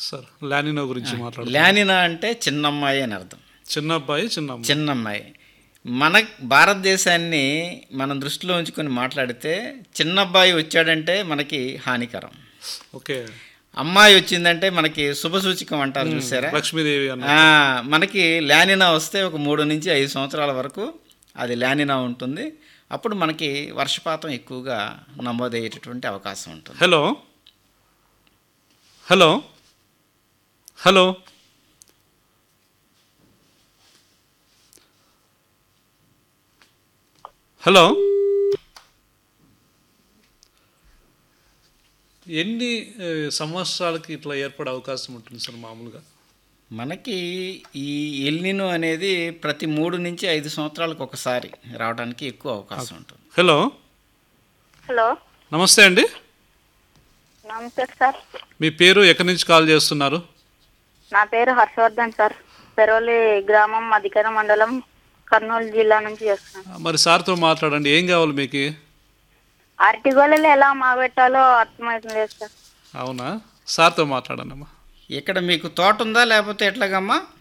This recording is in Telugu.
సార్ లానినో గురించి మాట్లాడు లానినా అంటే చిన్నమ్మాయి అని అర్థం చిన్న అబ్బాయి చిన్న అమ్మాయి చిన్నమ్మాయి మన భారతదేశాన్ని మనం దృష్టిలో ఉంచుకొని మాట్లాడితే చిన్నబ్బాయి వచ్చాడంటే మనకి హానికరం ఓకే అమ్మాయి వచ్చిందంటే మనకి శుభసూచకం అంటారు చూసారా లక్ష్మీదేవి అన్న ఆ, మనకి లానినా వస్తే ఒక మూడు నుంచి ఐదు సంవత్సరాల వరకు అది లానినా ఉంటుంది అప్పుడు మనకి వర్షపాతం ఎక్కువగా నమోదయ్యేటటువంటి అవకాశం ఉంటుంది హలో హలో హలో హలో ఎన్ని ఏ, సంవత్సరాలకి ఇట్లా ఏర్పడే అవకాశం ఉంటుంది సార్ మామూలుగా మనకి ఈ ఎల్నినో అనేది ప్రతి మూడు నుంచి ఐదు సంవత్సరాలకు ఒకసారి రావడానికి ఎక్కువ అవకాశం ఉంటుంది హలో హలో నమస్తే అండి నమస్తే సార్ మీ పేరు ఎక్కడి నుంచి కాల్ చేస్తున్నారు నా పేరు హర్షవర్ధన్ సార్ పెరోలి గ్రామం అధికార మండలం కర్నూలు జిల్లా నుంచి చేస్తున్నాను మరి సార్తో మాట్లాడండి ఏం కావాలి మీకు అరటిగోళలు ఎలా మాగబెట్టాలో అర్థమవుతుంది సార్ అవునా సార్తో మాట్లాడండి అమ్మా ఇక్కడ మీకు తోట ఉందా లేకపోతే ఎట్లాగమ్మా